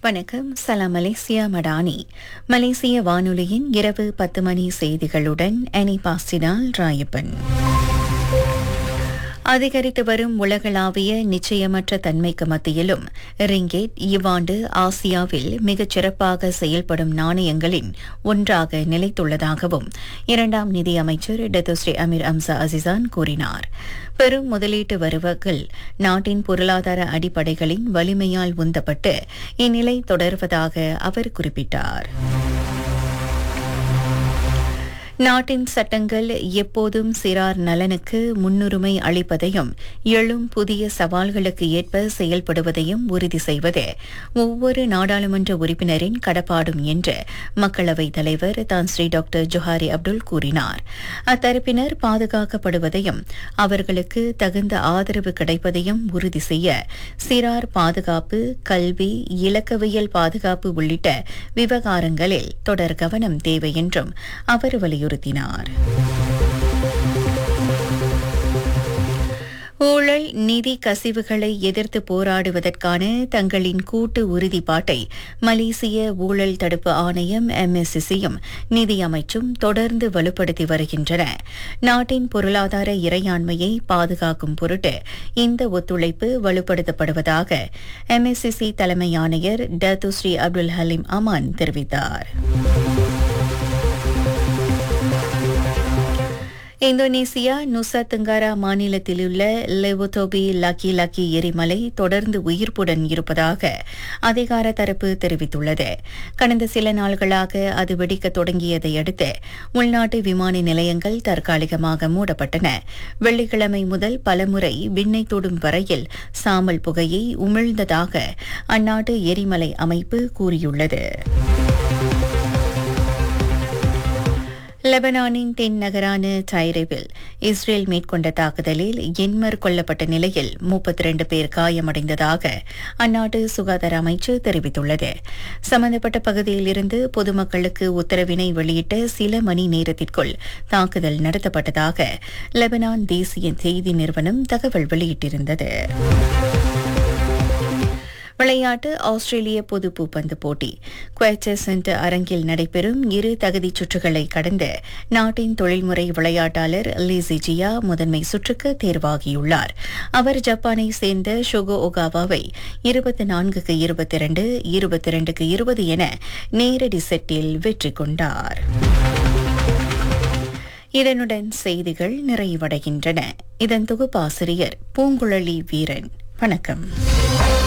வணக்கம் சலாம் மலேசியா மடானி மலேசிய வானொலியின் இரவு பத்து மணி செய்திகளுடன் அனி பாஸ்டினால் ராயப்பன் அதிகரித்து வரும் உலகளாவிய நிச்சயமற்ற தன்மைக்கு மத்தியிலும் ரிங்கேட் இவ்வாண்டு ஆசியாவில் மிகச் சிறப்பாக செயல்படும் நாணயங்களின் ஒன்றாக நிலைத்துள்ளதாகவும் இரண்டாம் நிதியமைச்சர் டெத்துஸ்ரீ அமீர் அம்சா அசிசான் கூறினார் பெரும் முதலீட்டு வருவர்கள் நாட்டின் பொருளாதார அடிப்படைகளின் வலிமையால் உந்தப்பட்டு இந்நிலை தொடர்வதாக அவர் குறிப்பிட்டார் நாட்டின் சட்டங்கள் எப்போதும் சிறார் நலனுக்கு முன்னுரிமை அளிப்பதையும் எழும் புதிய சவால்களுக்கு ஏற்ப செயல்படுவதையும் உறுதி செய்வது ஒவ்வொரு நாடாளுமன்ற உறுப்பினரின் கடப்பாடும் என்று மக்களவைத் தலைவர் தான் ஸ்ரீ டாக்டர் ஜொஹாரி அப்துல் கூறினார் அத்தரப்பினர் பாதுகாக்கப்படுவதையும் அவர்களுக்கு தகுந்த ஆதரவு கிடைப்பதையும் உறுதி செய்ய சிறார் பாதுகாப்பு கல்வி இலக்கவியல் பாதுகாப்பு உள்ளிட்ட விவகாரங்களில் தொடர் கவனம் தேவை என்றும் அவர் வலியுறுத்தினார் ஊழல் நிதி கசிவுகளை எதிர்த்து போராடுவதற்கான தங்களின் கூட்டு உறுதிப்பாட்டை மலேசிய ஊழல் தடுப்பு ஆணையம் எம்எஸ்சிசியும் நிதி அமைச்சும் தொடர்ந்து வலுப்படுத்தி வருகின்றன நாட்டின் பொருளாதார இறையாண்மையை பாதுகாக்கும் பொருட்டு இந்த ஒத்துழைப்பு வலுப்படுத்தப்படுவதாக எம்எஸ்சிசி தலைமை ஆணையர் டத்துஸ்ரீ அப்துல் ஹலீம் அமான் தெரிவித்தார் இந்தோனேசியா நுசா தெங்காரா மாநிலத்திலுள்ள லெவோதோபி லக்கி லக்கி எரிமலை தொடர்ந்து உயிர்ப்புடன் இருப்பதாக அதிகார தரப்பு தெரிவித்துள்ளது கடந்த சில நாள்களாக அது வெடிக்க தொடங்கியதை அடுத்து உள்நாட்டு விமான நிலையங்கள் தற்காலிகமாக மூடப்பட்டன வெள்ளிக்கிழமை முதல் பலமுறை விண்ணை தொடும் வரையில் சாம்பல் புகையை உமிழ்ந்ததாக அந்நாட்டு எரிமலை அமைப்பு கூறியுள்ளது லெபனானின் தென் நகரான டைரேவில் இஸ்ரேல் மேற்கொண்ட தாக்குதலில் எண்மர் கொல்லப்பட்ட நிலையில் முப்பத்தி ரெண்டு பேர் காயமடைந்ததாக அந்நாட்டு சுகாதார அமைச்சு தெரிவித்துள்ளது சம்பந்தப்பட்ட பகுதியில் இருந்து பொதுமக்களுக்கு உத்தரவினை வெளியிட்ட சில மணி நேரத்திற்குள் தாக்குதல் நடத்தப்பட்டதாக லெபனான் தேசிய செய்தி நிறுவனம் தகவல் வெளியிட்டிருந்தது விளையாட்டு ஆஸ்திரேலிய பொது பூப்பந்து போட்டி குவைச்சர் சென்டர் அரங்கில் நடைபெறும் இரு தகுதிச் சுற்றுகளை கடந்து நாட்டின் தொழில்முறை விளையாட்டாளர் லிசிஜியா முதன்மை சுற்றுக்கு தேர்வாகியுள்ளார் அவர் ஜப்பானை சேர்ந்த ஷோகோ ஒகாவாவை இருபத்தி நான்குக்கு இருபத்தி இரண்டு இருபத்தி இரண்டுக்கு இருபது என நேரடி செட்டில் வெற்றி கொண்டார் இதனுடன் செய்திகள் நிறைவடைகின்றன இதன் தொகுப்பாசிரியர் பூங்குழலி வீரன் வணக்கம்